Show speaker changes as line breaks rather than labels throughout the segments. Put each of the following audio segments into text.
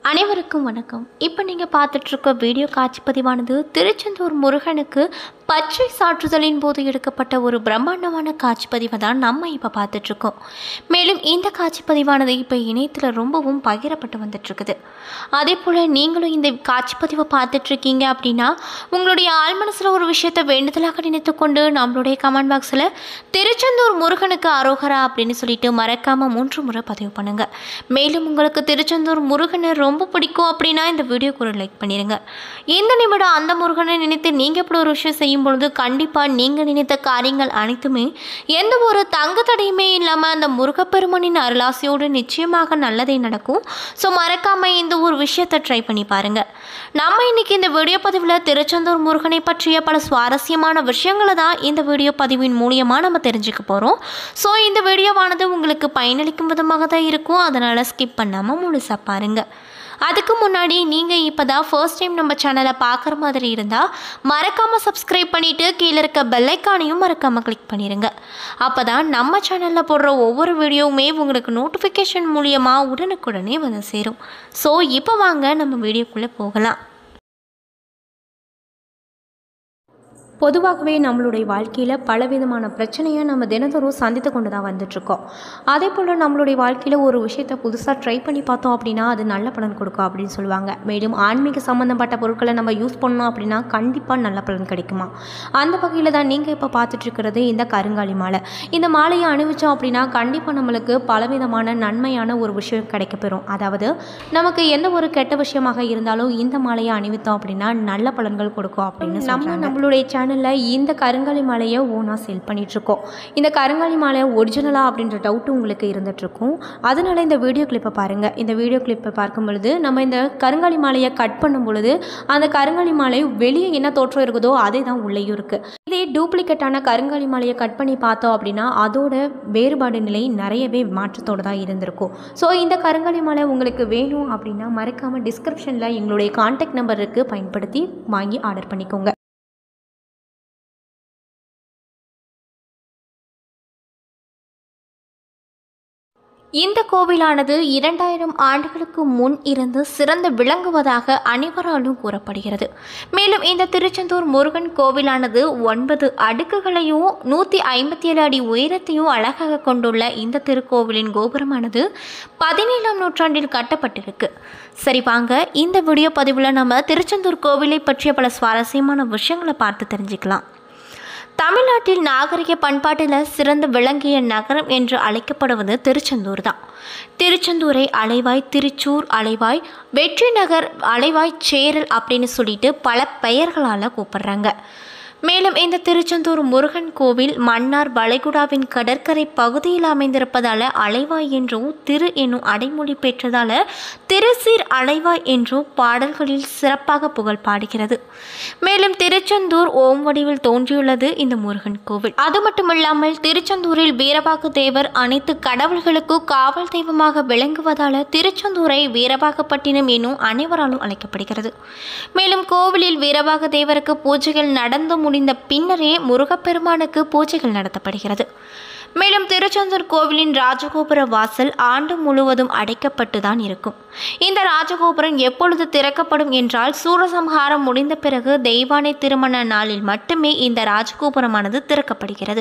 அனைவருக்கும் வணக்கம் இப்போ நீங்கள் பார்த்துட்ருக்க வீடியோ காட்சி பதிவானது திருச்செந்தூர் முருகனுக்கு பச்சை சாற்றுதலின் போது எடுக்கப்பட்ட ஒரு பிரம்மாண்டமான காட்சி பதிவை தான் நம்ம இப்போ பார்த்துட்ருக்கோம் மேலும் இந்த காட்சி பதிவானது இப்போ இணையத்தில் ரொம்பவும் பகிரப்பட்டு வந்துட்டுருக்குது அதே போல் நீங்களும் இந்த காட்சி பதிவை பார்த்துட்ருக்கீங்க அப்படின்னா உங்களுடைய ஆழ்மனசில் ஒரு விஷயத்தை வேண்டுதலாக நினைத்து கொண்டு நம்மளுடைய கமெண்ட் பாக்ஸில் திருச்செந்தூர் முருகனுக்கு அரோகரா அப்படின்னு சொல்லிட்டு மறக்காமல் மூன்று முறை பதிவு பண்ணுங்கள் மேலும் உங்களுக்கு திருச்செந்தூர் முருகனை ரொம்ப பிடிக்கும் அப்படின்னா இந்த வீடியோக்கு ஒரு லைக் பண்ணிடுங்க இந்த நிமிடம் அந்த முருகனை நினைத்து நீங்கள் இப்படி ஒரு விஷயம் செய்யும் பொழுது கண்டிப்பாக நீங்கள் நினைத்த காரியங்கள் அனைத்துமே எந்த ஒரு தங்கு தடையுமே இல்லாமல் அந்த முருகப்பெருமனின் அருளாசியோடு நிச்சயமாக நல்லதே நடக்கும் ஸோ மறக்காமல் இந்த ஒரு விஷயத்தை ட்ரை பண்ணி பாருங்கள் நம்ம இன்னைக்கு இந்த வீடியோ பதிவில் திருச்செந்தூர் முருகனை பற்றிய பல சுவாரஸ்யமான விஷயங்களை தான் இந்த வீடியோ பதிவின் மூலியமாக நம்ம தெரிஞ்சுக்க போகிறோம் ஸோ இந்த வீடியோவானது உங்களுக்கு பயனளிக்கும் விதமாக தான் இருக்கும் அதனால் ஸ்கிப் பண்ணாமல் முழுசாக பாருங்கள் அதுக்கு முன்னாடி நீங்கள் இப்போ தான் ஃபர்ஸ்ட் டைம் நம்ம சேனலை பார்க்குற மாதிரி இருந்தால் மறக்காமல் சப்ஸ்கிரைப் பண்ணிவிட்டு கீழே இருக்க பெல்லைக்கானையும் மறக்காமல் கிளிக் பண்ணிடுங்க அப்போ தான் நம்ம சேனலில் போடுற ஒவ்வொரு வீடியோவுமே உங்களுக்கு நோட்டிஃபிகேஷன் மூலியமாக உடனுக்குடனே வந்து சேரும் ஸோ இப்போ வாங்க நம்ம வீடியோக்குள்ளே போகலாம்
பொதுவாகவே நம்மளுடைய வாழ்க்கையில் பலவிதமான பிரச்சனையை நம்ம தினந்தோறும் சந்தித்து கொண்டு தான் வந்துட்ருக்கோம் அதே போல் நம்மளுடைய வாழ்க்கையில் ஒரு விஷயத்தை புதுசாக ட்ரை பண்ணி பார்த்தோம் அப்படின்னா அது நல்ல பலன் கொடுக்கும் அப்படின்னு சொல்லுவாங்க மேலும் ஆன்மீக சம்மந்தப்பட்ட பொருட்களை நம்ம யூஸ் பண்ணோம் அப்படின்னா கண்டிப்பாக நல்ல பலன் கிடைக்குமா அந்த வகையில் தான் நீங்கள் இப்போ பார்த்துட்ருக்கிறது இந்த கருங்காலி மாலை இந்த மாலையை அணிவிச்சோம் அப்படின்னா கண்டிப்பாக நம்மளுக்கு பலவிதமான நன்மையான ஒரு விஷயம் கிடைக்கப்பெறும் அதாவது நமக்கு எந்த ஒரு கெட்ட விஷயமாக இருந்தாலும் இந்த மாலையை அணிவித்தோம் அப்படின்னா நல்ல பலன்கள் கொடுக்கும் அப்படின்னு நம்ம நம்மளுடைய சேனலில் இந்த கருங்காலி மாலையை ஓனாக சேல் பண்ணிகிட்ருக்கோம் இந்த கருங்காலி மாலை ஒரிஜினலா அப்படின்ற டவுட்டு உங்களுக்கு இருந்துகிட்ருக்கும் அதனால் இந்த வீடியோ கிளிப்பை பாருங்கள் இந்த வீடியோ கிளிப்பை பார்க்கும் பொழுது நம்ம இந்த கருங்காலி மாலையை கட் பண்ணும் பொழுது அந்த கருங்காலி மாலை வெளியே என்ன தோற்றம் இருக்குதோ அதே தான் உள்ளேயும் இருக்குது இதே டூப்ளிகேட்டான கருங்காலி மாலையை கட் பண்ணி பார்த்தோம் அப்படின்னா அதோட வேறுபாடு நிலை நிறையவே மாற்றத்தோடு தான் இருந்திருக்கும் ஸோ இந்த கருங்காலி மாலை உங்களுக்கு வேணும் அப்படின்னா மறக்காமல் டிஸ்கிரிப்ஷனில் எங்களுடைய காண்டாக்ட் நம்பர் இருக்குது பயன்படுத்தி வாங்கி ஆர்டர் பண்ணிக்கோங்க
இந்த கோவிலானது இரண்டாயிரம் ஆண்டுகளுக்கு முன் இருந்து சிறந்து விளங்குவதாக அனைவராலும் கூறப்படுகிறது மேலும் இந்த திருச்செந்தூர் முருகன் கோவிலானது ஒன்பது அடுக்குகளையும் நூற்றி ஐம்பத்தி ஏழு அடி உயரத்தையும் அழகாக கொண்டுள்ள இந்த திருக்கோவிலின் கோபுரமானது பதினேழாம் நூற்றாண்டில் கட்டப்பட்டிருக்கு சரி வாங்க இந்த வீடியோ பதிவில் நம்ம திருச்செந்தூர் கோவிலை பற்றிய பல சுவாரஸ்யமான விஷயங்களை பார்த்து தெரிஞ்சுக்கலாம் தமிழ்நாட்டில் நாகரிக பண்பாட்டில் சிறந்து விளங்கிய நகரம் என்று அழைக்கப்படுவது திருச்செந்தூர் தான் திருச்செந்தூரை அலைவாய் திருச்சூர் அலைவாய் வெற்றி நகர் அலைவாய் சேரல் அப்படின்னு சொல்லிட்டு பல பெயர்களால் கூப்பிடுறாங்க மேலும் இந்த திருச்செந்தூர் முருகன் கோவில் மன்னார் வளைகுடாவின் கடற்கரை பகுதியில் அமைந்திருப்பதால் அலைவாய் என்றும் திரு என்னும் அடைமொழி பெற்றதால் திருசீர் அலைவாய் என்றும் பாடல்களில் சிறப்பாக புகழ் பாடுகிறது மேலும் திருச்செந்தூர் ஓம் வடிவில் தோன்றியுள்ளது இந்த முருகன் கோவில் அது மட்டுமில்லாமல் திருச்செந்தூரில் வீரபாகு தேவர் அனைத்து கடவுள்களுக்கும் காவல் தெய்வமாக விளங்குவதால் திருச்செந்தூரை வீரபாகப்பட்டினம் என்னும் அனைவராலும் அழைக்கப்படுகிறது மேலும் கோவிலில் வீரபாக தேவருக்கு பூஜைகள் நடந்து முடிந்த பின்னரே முருகப்பெருமானுக்கு பூஜைகள் நடத்தப்படுகிறது மேலும் திருச்செந்தூர் கோவிலின் ராஜகோபுர வாசல் ஆண்டு முழுவதும் அடைக்கப்பட்டு தான் இருக்கும் இந்த ராஜகோபுரம் எப்பொழுது திறக்கப்படும் என்றால் சூரசம்ஹாரம் முடிந்த பிறகு தெய்வானை திருமண நாளில் மட்டுமே இந்த ராஜகோபுரமானது திறக்கப்படுகிறது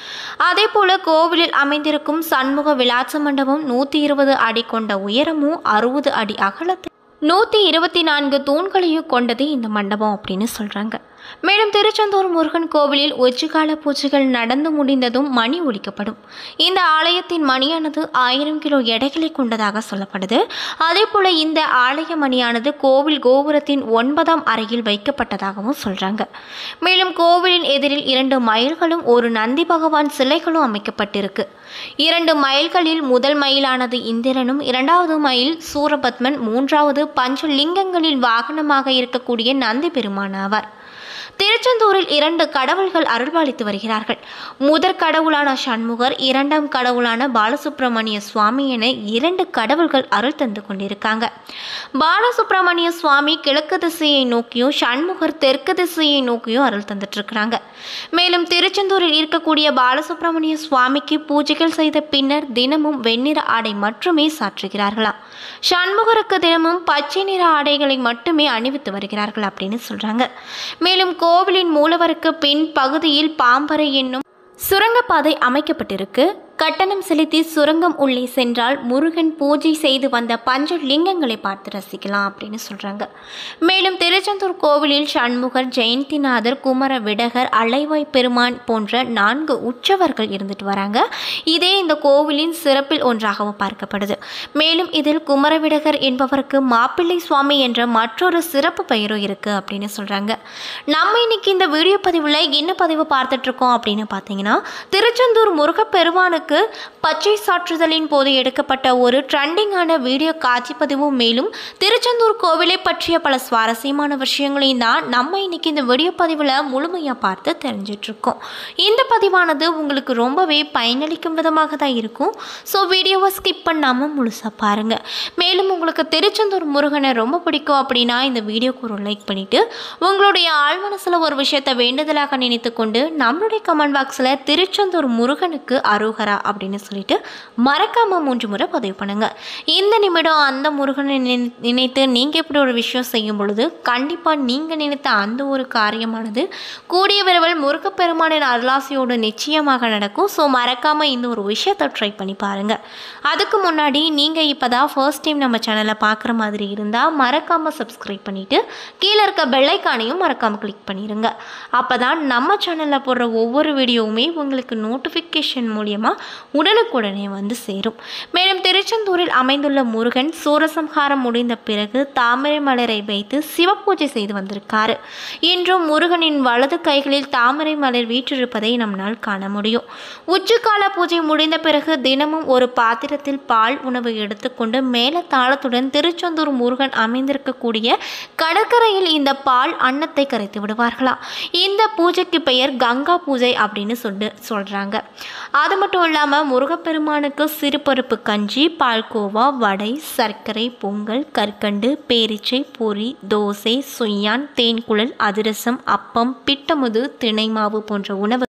அதே போல கோவிலில் அமைந்திருக்கும் சண்முக விலாச மண்டபம் நூற்றி இருபது அடி கொண்ட உயரமும் அறுபது அடி அகலத்தில் நூற்றி இருபத்தி நான்கு தூண்களையும் கொண்டது இந்த மண்டபம் அப்படின்னு சொல்கிறாங்க மேலும் திருச்செந்தூர் முருகன் கோவிலில் உச்சிகால பூஜைகள் நடந்து முடிந்ததும் மணி ஒலிக்கப்படும் இந்த ஆலயத்தின் மணியானது ஆயிரம் கிலோ எடைகளை கொண்டதாக சொல்லப்படுது அதே போல இந்த ஆலய மணியானது கோவில் கோபுரத்தின் ஒன்பதாம் அறையில் வைக்கப்பட்டதாகவும் சொல்கிறாங்க மேலும் கோவிலின் எதிரில் இரண்டு மயில்களும் ஒரு நந்தி பகவான் சிலைகளும் அமைக்கப்பட்டிருக்கு இரண்டு மயில்களில் முதல் மயிலானது இந்திரனும் இரண்டாவது மயில் சூரபத்மன் மூன்றாவது பஞ்சலிங்கங்களில் வாகனமாக இருக்கக்கூடிய நந்தி பெருமான் ஆவார் திருச்செந்தூரில் இரண்டு கடவுள்கள் அருள்பாலித்து வருகிறார்கள் முதற் கடவுளான சண்முகர் இரண்டாம் கடவுளான பாலசுப்பிரமணிய சுவாமி என இரண்டு கடவுள்கள் அருள் தந்து கொண்டிருக்காங்க பாலசுப்பிரமணிய சுவாமி கிழக்கு திசையை நோக்கியும் சண்முகர் தெற்கு திசையை நோக்கியும் அருள் தந்துட்டு இருக்கிறாங்க மேலும் திருச்செந்தூரில் இருக்கக்கூடிய பாலசுப்பிரமணிய சுவாமிக்கு பூஜைகள் செய்த பின்னர் தினமும் வெண்ணிற ஆடை மட்டுமே சாற்றுகிறார்களாம் சண்முகருக்கு தினமும் பச்சை நிற ஆடைகளை மட்டுமே அணிவித்து வருகிறார்கள் அப்படின்னு சொல்றாங்க மேலும் கோவிலின் மூலவருக்கு பின் பகுதியில் பாம்பறை என்னும் சுரங்கப்பாதை அமைக்கப்பட்டிருக்கு கட்டணம் செலுத்தி சுரங்கம் உள்ளே சென்றால் முருகன் பூஜை செய்து வந்த பஞ்ச லிங்கங்களை பார்த்து ரசிக்கலாம் அப்படின்னு சொல்கிறாங்க மேலும் திருச்செந்தூர் கோவிலில் சண்முகர் ஜெயந்திநாதர் குமர விடகர் அலைவாய் பெருமான் போன்ற நான்கு உற்சவர்கள் இருந்துட்டு வராங்க இதே இந்த கோவிலின் சிறப்பில் ஒன்றாகவும் பார்க்கப்படுது மேலும் இதில் குமரவிடகர் என்பவருக்கு மாப்பிள்ளை சுவாமி என்ற மற்றொரு சிறப்பு பெயரும் இருக்குது அப்படின்னு சொல்கிறாங்க நம்ம இன்னைக்கு இந்த வீடியோ பதிவில் என்ன பதிவு பார்த்துட்டு இருக்கோம் அப்படின்னு பார்த்தீங்கன்னா திருச்செந்தூர் முருகப்பெருமானுக்கு பச்சை சாற்றுதலின் போது எடுக்கப்பட்ட ஒரு ட்ரெண்டிங்கான வீடியோ காட்சி பதிவும் மேலும் திருச்செந்தூர் கோவிலை பற்றிய பல சுவாரஸ்யமான விஷயங்களையும் தான் நம்ம இன்னைக்கு இந்த வீடியோ பதிவில் முழுமையாக பார்த்து தெரிஞ்சிட்டு இருக்கோம் இந்த பதிவானது உங்களுக்கு ரொம்பவே பயனளிக்கும் விதமாக தான் இருக்கும் ஸோ வீடியோவை ஸ்கிப் பண்ணாமல் முழுசாக பாருங்கள் மேலும் உங்களுக்கு திருச்செந்தூர் முருகனை ரொம்ப பிடிக்கும் அப்படின்னா இந்த வீடியோக்கு ஒரு லைக் பண்ணிவிட்டு உங்களுடைய ஆழ்மனசில் ஒரு விஷயத்தை வேண்டுதலாக நினைத்து கொண்டு நம்மளுடைய கமெண்ட் பாக்ஸில் திருச்செந்தூர் முருகனுக்கு அரோகரா அப்படின்னு சொல்லிட்டு மறக்காம மூன்று முறை பதிவு பண்ணுங்க இந்த நிமிடம் அந்த முருகனை நினை- நினைத்து நீங்கள் இப்படி ஒரு விஷயம் செய்யும் பொழுது கண்டிப்பாக நீங்கள் நினைத்த அந்த ஒரு காரியமானது கூடிய விரைவில் முருகப்பெருமானின் அருளாசியோடு நிச்சயமாக நடக்கும் ஸோ மறக்காம இந்த ஒரு விஷயத்தை ட்ரை பண்ணி பாருங்க அதுக்கு முன்னாடி நீங்கள் இப்போ தான் ஃபர்ஸ்ட் டைம் நம்ம சேனலை பார்க்குற மாதிரி இருந்தால் மறக்காமல் சப்ஸ்கிரைப் பண்ணிவிட்டு கீழே இருக்க பெல்லைக்கானையும் மறக்காமல் கிளிக் பண்ணிடுங்க அப்போ தான் நம்ம சேனலில் போடுற ஒவ்வொரு வீடியோவுமே உங்களுக்கு நோட்டிஃபிகேஷன் மூலியமாக உடனுக்குடனே வந்து சேரும் மேலும் திருச்செந்தூரில் அமைந்துள்ள முருகன் சூரசம்ஹாரம் முடிந்த பிறகு தாமரை மலரை வைத்து சிவபூஜை செய்து வந்திருக்காரு இன்றும் முருகனின் வலது கைகளில் தாமரை மலர் வீற்றிருப்பதை நம்மால் காண முடியும் உச்சிக்கால பூஜை முடிந்த பிறகு தினமும் ஒரு பாத்திரத்தில் பால் உணவு எடுத்துக்கொண்டு மேல தாளத்துடன் திருச்செந்தூர் முருகன் அமைந்திருக்கக்கூடிய கடற்கரையில் இந்த பால் அன்னத்தை கரைத்து விடுவார்களாம் இந்த பூஜைக்கு பெயர் கங்கா பூஜை அப்படின்னு சொல்லி சொல்கிறாங்க அது மட்டும் இல்லாமல் முருகப்பெருமானுக்கு சிறுபருப்பு கஞ்சி பால்கோவா வடை சர்க்கரை பொங்கல் கற்கண்டு பேரிச்சை பொரி தோசை சுய்யான் தேன்குழல் அதிரசம் அப்பம் பிட்டமுது திணைமாவு போன்ற உணவு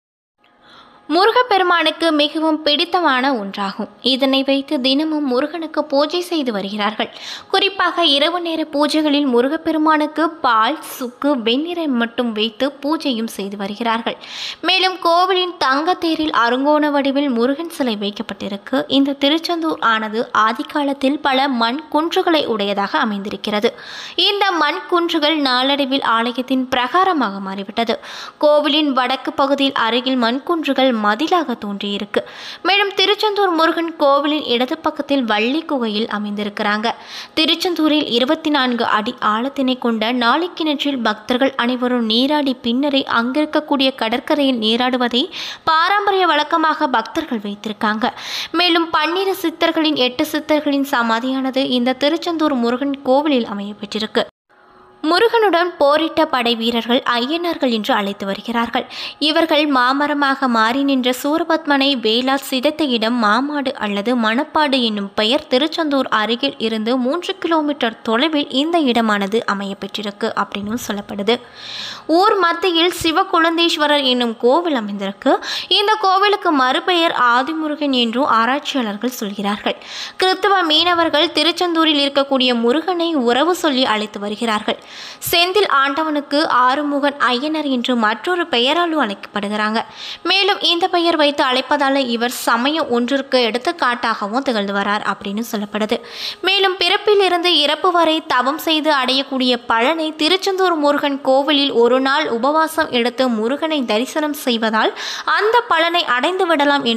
முருகப்பெருமானுக்கு மிகவும் பிடித்தமான ஒன்றாகும் இதனை வைத்து தினமும் முருகனுக்கு பூஜை செய்து வருகிறார்கள் குறிப்பாக இரவு நேர பூஜைகளில் முருகப்பெருமானுக்கு பால் சுக்கு வெண்ணிறம் மட்டும் வைத்து பூஜையும் செய்து வருகிறார்கள் மேலும் கோவிலின் தங்கத்தேரில் அருங்கோண வடிவில் முருகன் சிலை வைக்கப்பட்டிருக்கு இந்த திருச்செந்தூர் ஆனது ஆதிகாலத்தில் பல மண் குன்றுகளை உடையதாக அமைந்திருக்கிறது இந்த மண் குன்றுகள் நாளடைவில் ஆலயத்தின் பிரகாரமாக மாறிவிட்டது கோவிலின் வடக்கு பகுதியில் அருகில் மண் குன்றுகள் மதிலாக தோன்றியிருக்கு மேலும் திருச்செந்தூர் முருகன் கோவிலின் இடது பக்கத்தில் வள்ளி குகையில் அமைந்திருக்கிறாங்க திருச்செந்தூரில் இருபத்தி நான்கு அடி ஆழத்தினை கொண்ட நாளைக்கிணற்றில் பக்தர்கள் அனைவரும் நீராடி பின்னரே அங்கிருக்கக்கூடிய கடற்கரையில் நீராடுவதை பாரம்பரிய வழக்கமாக பக்தர்கள் வைத்திருக்காங்க மேலும் பன்னிரு சித்தர்களின் எட்டு சித்தர்களின் சமாதியானது இந்த திருச்செந்தூர் முருகன் கோவிலில் அமையப்பெற்றிருக்கு முருகனுடன் போரிட்ட படை வீரர்கள் ஐயனார்கள் என்று அழைத்து வருகிறார்கள் இவர்கள் மாமரமாக மாறி நின்ற சூரபத்மனை வேளால் சிதைத்த இடம் மாமாடு அல்லது மணப்பாடு என்னும் பெயர் திருச்செந்தூர் அருகில் இருந்து மூன்று கிலோமீட்டர் தொலைவில் இந்த இடமானது அமையப்பெற்றிருக்கு அப்படின்னு சொல்லப்படுது ஊர் மத்தியில் சிவகுழந்தேஸ்வரர் என்னும் கோவில் அமைந்திருக்கு இந்த கோவிலுக்கு மறுபெயர் ஆதிமுருகன் என்றும் ஆராய்ச்சியாளர்கள் சொல்கிறார்கள் கிறிஸ்தவ மீனவர்கள் திருச்செந்தூரில் இருக்கக்கூடிய முருகனை உறவு சொல்லி அழைத்து வருகிறார்கள் செந்தில் ஆண்டவனுக்கு ஆறுமுகன் ஐயனார் என்று மற்றொரு பெயராலும் அழைக்கப்படுகிறாங்க மேலும் இந்த பெயர் வைத்து அழைப்பதால் இவர் சமயம் ஒன்றிற்கு எடுத்துக்காட்டாகவும் திகழ்ந்து வரார் அப்படின்னு சொல்லப்படுது மேலும் பிறப்பிலிருந்து இறப்பு வரை தவம் செய்து அடையக்கூடிய பலனை திருச்செந்தூர் முருகன் கோவிலில் ஒரு நாள் உபவாசம் எடுத்து முருகனை தரிசனம் செய்வதால் அந்த பலனை அடைந்து விடலாம் என்றும்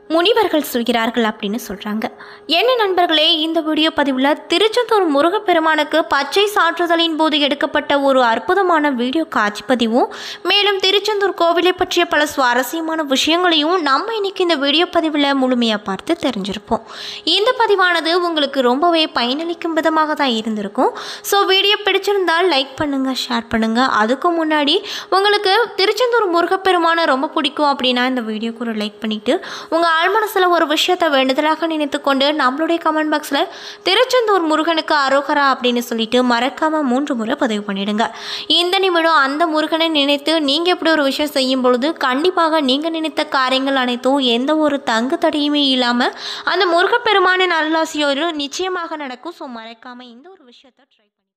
முனிவர்கள் சொல்கிறார்கள் அப்படின்னு சொல்கிறாங்க என்ன நண்பர்களே இந்த வீடியோ பதிவில் திருச்செந்தூர் முருகப்பெருமானுக்கு பச்சை சாற்றுதலின் போது எடுக்கப்பட்ட ஒரு அற்புதமான வீடியோ காட்சி பதிவும் மேலும் திருச்செந்தூர் கோவிலை பற்றிய பல சுவாரஸ்யமான விஷயங்களையும் நம்ம இன்னைக்கு இந்த வீடியோ பதிவில் முழுமையாக பார்த்து தெரிஞ்சிருப்போம் இந்த பதிவானது உங்களுக்கு ரொம்பவே பயனளிக்கும் விதமாக தான் இருந்திருக்கும் ஸோ வீடியோ பிடிச்சிருந்தால் லைக் பண்ணுங்கள் ஷேர் பண்ணுங்கள் அதுக்கு முன்னாடி உங்களுக்கு திருச்செந்தூர் முருகப்பெருமானை ரொம்ப பிடிக்கும் அப்படின்னா இந்த வீடியோக்கு ஒரு லைக் பண்ணிவிட்டு உங்கள் ஆழ்மனசில் ஒரு விஷயத்தை வேண்டுதலாக நினைத்து கொண்டு நம்மளுடைய கமெண்ட் பாக்ஸில் திருச்செந்தூர் முருகனுக்கு அரோகரா அப்படின்னு சொல்லிட்டு மறக்காமல் மூன்று முறை பதிவு பண்ணிடுங்க இந்த நிமிடம் அந்த முருகனை நினைத்து நீங்கள் எப்படி ஒரு விஷயம் செய்யும் பொழுது கண்டிப்பாக நீங்கள் நினைத்த காரியங்கள் அனைத்தும் எந்த ஒரு தங்கு தடையுமே இல்லாமல் அந்த முருகப்பெருமானின் அருளாசியோடு நிச்சயமாக நடக்கும் ஸோ மறக்காமல் இந்த ஒரு விஷயத்தை ட்ரை பண்ணி